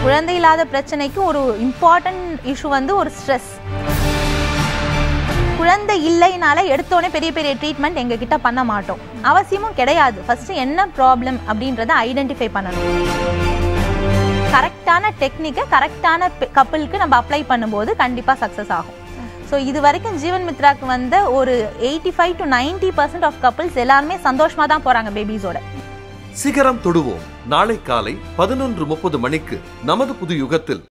குழந்தை இல்லாத பிரச்சனைக்கு ஒரு இம்பார்ட்டன்ட் இஷ்யூ வந்து ஒரு ஸ்ட்ரெஸ் குழந்தை இல்லைனால எடுத்தோடனே பெரிய பெரிய ட்ரீட்மெண்ட் எங்க கிட்ட பண்ண மாட்டோம் அவசியமும் கிடையாது ஃபர்ஸ்ட் என்ன ப்ராப்ளம் அப்படின்றத ஐடென்டிஃபை பண்ணணும் கரெக்டான டெக்னிக்கை கரெக்டான கப்பலுக்கு நம்ம அப்ளை பண்ணும்போது கண்டிப்பாக சக்ஸஸ் ஆகும் ஸோ இது வரைக்கும் ஜீவன் மித்ராக்கு வந்த ஒரு eighty five to ninety percent of couples எல்லாருமே சந்தோஷமா தான் போறாங்க பேபிஸோட சிகரம் தொடுவோம் நாளை காலை பதினொன்று முப்பது மணிக்கு நமது புது யுகத்தில்